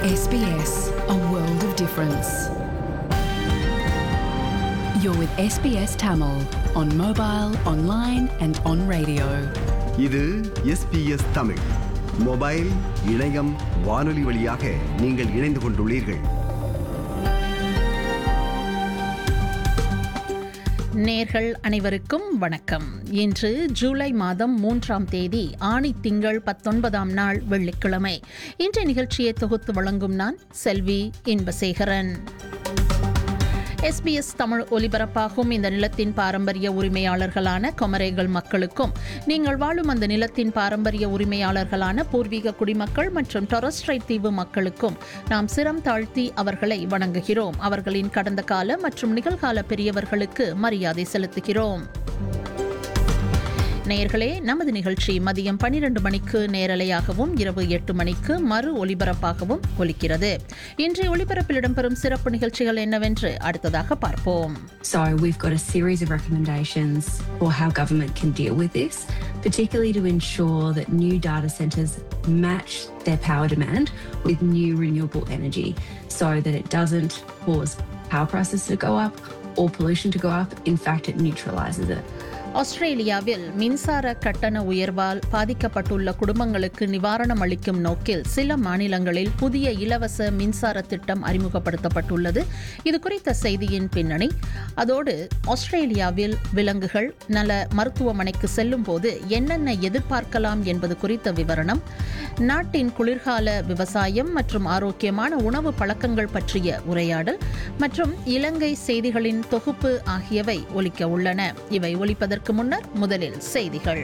SBS, a world of difference. You're with SBS Tamil on mobile, online, and on radio. இது SBS Tamil mobile இணையம் வானொலி வழியாக நீங்கள் இணைந்து கொண்டுள்ளீர்கள் நேர்கள் அனைவருக்கும் வணக்கம் இன்று ஜூலை மாதம் மூன்றாம் தேதி ஆணி திங்கள் பத்தொன்பதாம் நாள் வெள்ளிக்கிழமை இன்றைய நிகழ்ச்சியை தொகுத்து வழங்கும் நான் செல்வி இன்பசேகரன் எஸ்பிஎஸ் தமிழ் ஒலிபரப்பாகும் இந்த நிலத்தின் பாரம்பரிய உரிமையாளர்களான கொமரேகள் மக்களுக்கும் நீங்கள் வாழும் அந்த நிலத்தின் பாரம்பரிய உரிமையாளர்களான பூர்வீக குடிமக்கள் மற்றும் டொரஸ்ட்ரைட் தீவு மக்களுக்கும் நாம் சிரம் தாழ்த்தி அவர்களை வணங்குகிறோம் அவர்களின் கடந்த கால மற்றும் நிகழ்கால பெரியவர்களுக்கு மரியாதை செலுத்துகிறோம் நேயர்களே நமது நிகழ்ச்சி மதியம் பன்னிரண்டு மணிக்கு நேரலையாகவும் இரவு எட்டு மணிக்கு மறு ஒலிபரப்பாகவும் ஒலிக்கிறது இன்றைய ஒலிபரப்பில் இடம்பெறும் சிறப்பு நிகழ்ச்சிகள் என்னவென்று அடுத்ததாக பார்ப்போம் So we've got a series of recommendations for how government can deal with this, particularly to ensure that new data centres match their power demand with new renewable energy so that it doesn't cause power prices to go up or pollution to go up. In fact, it neutralises it. ஆஸ்திரேலியாவில் மின்சார கட்டண உயர்வால் பாதிக்கப்பட்டுள்ள குடும்பங்களுக்கு நிவாரணம் அளிக்கும் நோக்கில் சில மாநிலங்களில் புதிய இலவச மின்சார திட்டம் அறிமுகப்படுத்தப்பட்டுள்ளது இது குறித்த செய்தியின் பின்னணி அதோடு ஆஸ்திரேலியாவில் விலங்குகள் நல மருத்துவமனைக்கு செல்லும் போது என்னென்ன எதிர்பார்க்கலாம் என்பது குறித்த விவரணம் நாட்டின் குளிர்கால விவசாயம் மற்றும் ஆரோக்கியமான உணவு பழக்கங்கள் பற்றிய உரையாடல் மற்றும் இலங்கை செய்திகளின் தொகுப்பு ஆகியவை ஒலிக்க உள்ளன இவை ஒலிப்பதற்கு முன்னர் முதலில் செய்திகள்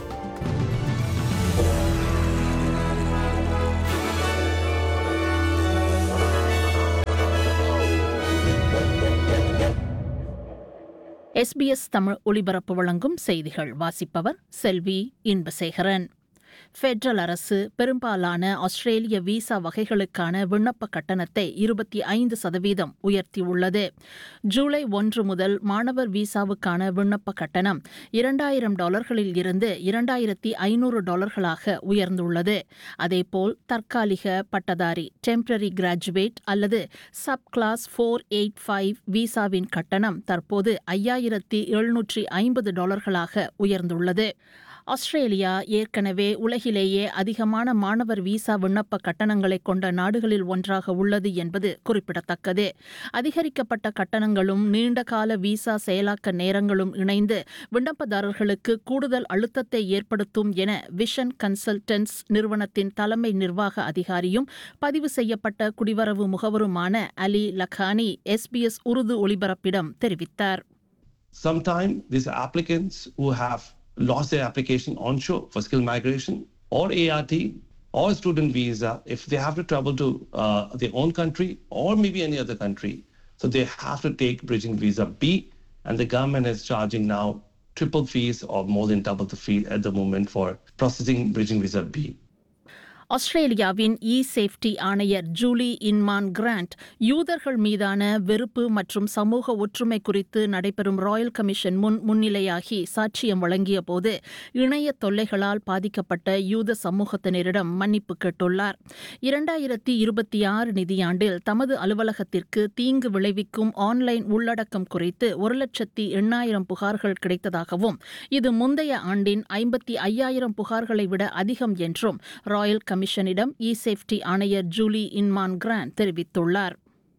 எஸ்பிஎஸ் தமிழ் ஒலிபரப்பு வழங்கும் செய்திகள் வாசிப்பவர் செல்வி இன்பசேகரன் ஃபெடரல் அரசு பெரும்பாலான ஆஸ்திரேலிய விசா வகைகளுக்கான விண்ணப்ப கட்டணத்தை இருபத்தி ஐந்து சதவீதம் உயர்த்தியுள்ளது ஜூலை ஒன்று முதல் மாணவர் விசாவுக்கான விண்ணப்ப கட்டணம் இரண்டாயிரம் டாலர்களில் இருந்து இரண்டாயிரத்தி ஐநூறு டாலர்களாக உயர்ந்துள்ளது அதேபோல் தற்காலிக பட்டதாரி டெம்பரரி கிராஜுவேட் அல்லது sub class four eight five விசாவின் கட்டணம் தற்போது ஐயாயிரத்தி எழுநூற்றி ஐம்பது டாலர்களாக உயர்ந்துள்ளது ஆஸ்திரேலியா ஏற்கனவே உலகிலேயே அதிகமான மாணவர் விசா விண்ணப்ப கட்டணங்களை கொண்ட நாடுகளில் ஒன்றாக உள்ளது என்பது குறிப்பிடத்தக்கது அதிகரிக்கப்பட்ட கட்டணங்களும் நீண்டகால விசா செயலாக்க நேரங்களும் இணைந்து விண்ணப்பதாரர்களுக்கு கூடுதல் அழுத்தத்தை ஏற்படுத்தும் என விஷன் கன்சல்டன்ஸ் நிறுவனத்தின் தலைமை நிர்வாக அதிகாரியும் பதிவு செய்யப்பட்ட குடிவரவு முகவருமான அலி லக்கானி எஸ்பிஎஸ் உருது ஒலிபரப்பிடம் தெரிவித்தார் Sometime these applicants who have lost their application onshore for skill migration or ART or student visa, if they have to travel to uh, their own country or maybe any other country, so they have to take bridging visa B, and the government is charging now triple fees or more than double the fee at the moment for processing bridging visa B. ஆஸ்திரேலியாவின் e safety ஆணையர் Julie Inman Grant யூதர்கள் மீதான வெறுப்பு மற்றும் சமூக ஒற்றுமை குறித்து நடைபெறும் ராயல் கமிஷன் முன் முன்னிலையாகி சாட்சியம் வழங்கிய போது இணைய தொல்லைகளால் பாதிக்கப்பட்ட யூத சமூகத்தினரிடம் மன்னிப்பு கேட்டுள்ளார் இரண்டாயிரத்தி இருபத்தி ஆறு நிதியாண்டில் தமது அலுவலகத்திற்கு தீங்கு விளைவிக்கும் ஆன்லைன் உள்ளடக்கம் குறித்து ஒரு லட்சத்தி எண்ணாயிரம் புகார்கள் கிடைத்ததாகவும் இது முந்தைய ஆண்டின் ஐம்பத்தி ஐயாயிரம் புகார்களை விட அதிகம் என்றும் ராயல் கமிஷனிடம் இ சேஃப்டி ஆணையர் ஜூலி இன்மான் கிராண்ட் தெரிவித்துள்ளார்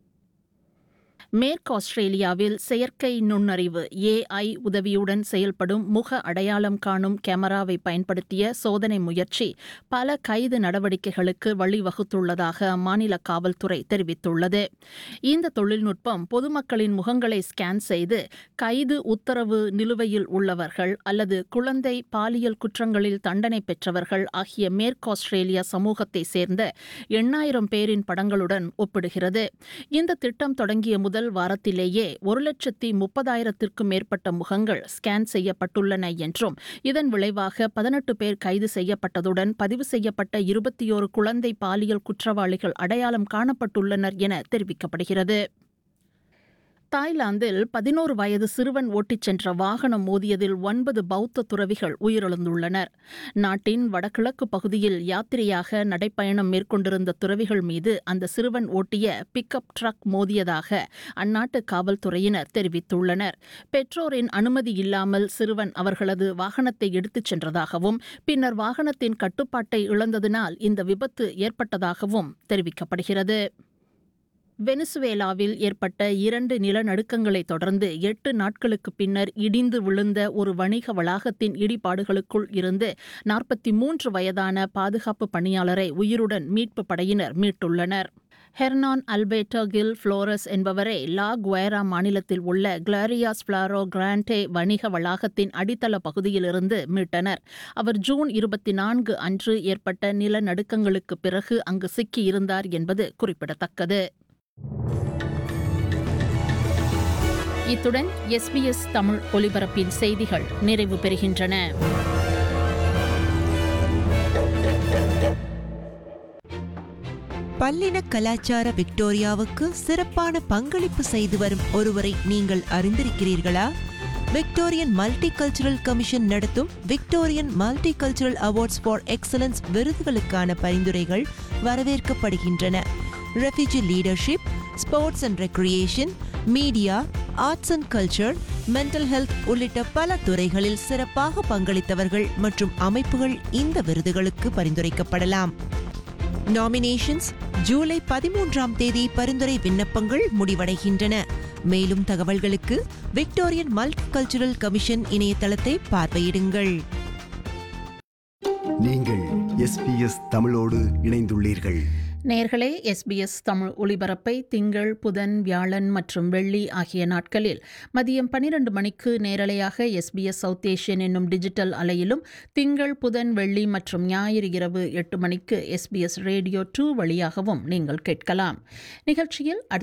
மேற்கு ஆஸ்திரேலியாவில் செயற்கை நுண்ணறிவு ஏஐ உதவியுடன் செயல்படும் முக அடையாளம் காணும் கேமராவை பயன்படுத்திய சோதனை முயற்சி பல கைது நடவடிக்கைகளுக்கு வழிவகுத்துள்ளதாக அம்மாநில காவல்துறை தெரிவித்துள்ளது இந்த தொழில்நுட்பம் பொதுமக்களின் முகங்களை ஸ்கேன் செய்து கைது உத்தரவு நிலுவையில் உள்ளவர்கள் அல்லது குழந்தை பாலியல் குற்றங்களில் தண்டனை பெற்றவர்கள் ஆகிய மேற்கு ஆஸ்திரேலியா சமூகத்தை சேர்ந்த எண்ணாயிரம் பேரின் படங்களுடன் ஒப்பிடுகிறது இந்த திட்டம் தொடங்கிய முதல் முதல் வாரத்திலேயே ஒரு லட்சத்தி முப்பதாயிரத்திற்கும் மேற்பட்ட முகங்கள் ஸ்கேன் செய்யப்பட்டுள்ளன என்றும் இதன் விளைவாக பதினெட்டு பேர் கைது செய்யப்பட்டதுடன் பதிவு செய்யப்பட்ட இருபத்தியோரு குழந்தை பாலியல் குற்றவாளிகள் அடையாளம் காணப்பட்டுள்ளனர் என தெரிவிக்கப்படுகிறது தாய்லாந்தில் பதினோரு வயது சிறுவன் ஓட்டிச் சென்ற வாகனம் மோதியதில் ஒன்பது பௌத்த துறவிகள் உயிரிழந்துள்ளனர் நாட்டின் வடகிழக்கு பகுதியில் யாத்திரையாக நடைப்பயணம் மேற்கொண்டிருந்த துறவிகள் மீது அந்த சிறுவன் ஓட்டிய பிக்கப் ட்ரக் மோதியதாக அந்நாட்டு காவல்துறையினர் தெரிவித்துள்ளனர் பெற்றோரின் அனுமதி இல்லாமல் சிறுவன் அவர்களது வாகனத்தை எடுத்துச் சென்றதாகவும் பின்னர் வாகனத்தின் கட்டுப்பாட்டை இழந்ததினால் இந்த விபத்து ஏற்பட்டதாகவும் தெரிவிக்கப்படுகிறது வெனிசுவேலாவில் ஏற்பட்ட இரண்டு நிலநடுக்கங்களைத் தொடர்ந்து எட்டு நாட்களுக்கு பின்னர் இடிந்து விழுந்த ஒரு வணிக வளாகத்தின் இடிபாடுகளுக்குள் இருந்து நாற்பத்தி மூன்று வயதான பாதுகாப்பு பணியாளரை உயிருடன் மீட்பு படையினர் மீட்டுள்ளனர் ஹெர்னான் அல்பேட்டோ கில் ஃப்ளோரஸ் என்பவரை லா குவேரா மாநிலத்தில் உள்ள கிளாரியாஸ் ஃபிளாரோ கிராண்டே வணிக வளாகத்தின் அடித்தள பகுதியிலிருந்து மீட்டனர் அவர் ஜூன் இருபத்தி நான்கு அன்று ஏற்பட்ட நிலநடுக்கங்களுக்கு பிறகு அங்கு சிக்கியிருந்தார் என்பது குறிப்பிடத்தக்கது இத்துடன் எஸ்பிஎஸ் தமிழ் ஒலிபரப்பின் செய்திகள் நிறைவு பெறுகின்றன பல்லின கலாச்சார விக்டோரியாவுக்கு சிறப்பான பங்களிப்பு செய்து வரும் ஒருவரை நீங்கள் அறிந்திருக்கிறீர்களா விக்டோரியன் மல்டி கல்ச்சுரல் கமிஷன் நடத்தும் Victorian multicultural awards for excellence விருதுகளுக்கான பரிந்துரைகள் வரவேற்கப்படுகின்றன refugee leadership sports and recreation media arts and culture mental health உள்ளிட்ட பல துறைகளில் சிறப்பாக பங்களித்தவர்கள் மற்றும் அமைப்புகள் இந்த விருதுகளுக்கு பரிந்துரைக்கப்படலாம் நாமினேஷன்ஸ் ஜூலை பதிமூன்றாம் தேதி பரிந்துரை விண்ணப்பங்கள் முடிவடைகின்றன மேலும் தகவல்களுக்கு விக்டோரியன் மல்டி கல்ச்சுரல் கமிஷன் இணையதளத்தை பார்வையிடுங்கள் நீங்கள் எஸ்பிஎஸ் தமிழோடு இணைந்துள்ளீர்கள் நேர்களே எஸ்பிஎஸ் தமிழ் ஒலிபரப்பை திங்கள் புதன் வியாழன் மற்றும் வெள்ளி ஆகிய நாட்களில் மதியம் பனிரெண்டு மணிக்கு நேரலையாக எஸ்பிஎஸ் சவுத் ஏஷியன் என்னும் டிஜிட்டல் அலையிலும் திங்கள் புதன் வெள்ளி மற்றும் ஞாயிறு இரவு எட்டு மணிக்கு எஸ்பிஎஸ் ரேடியோ டூ வழியாகவும் நீங்கள் கேட்கலாம் நிகழ்ச்சியில் அடுத்த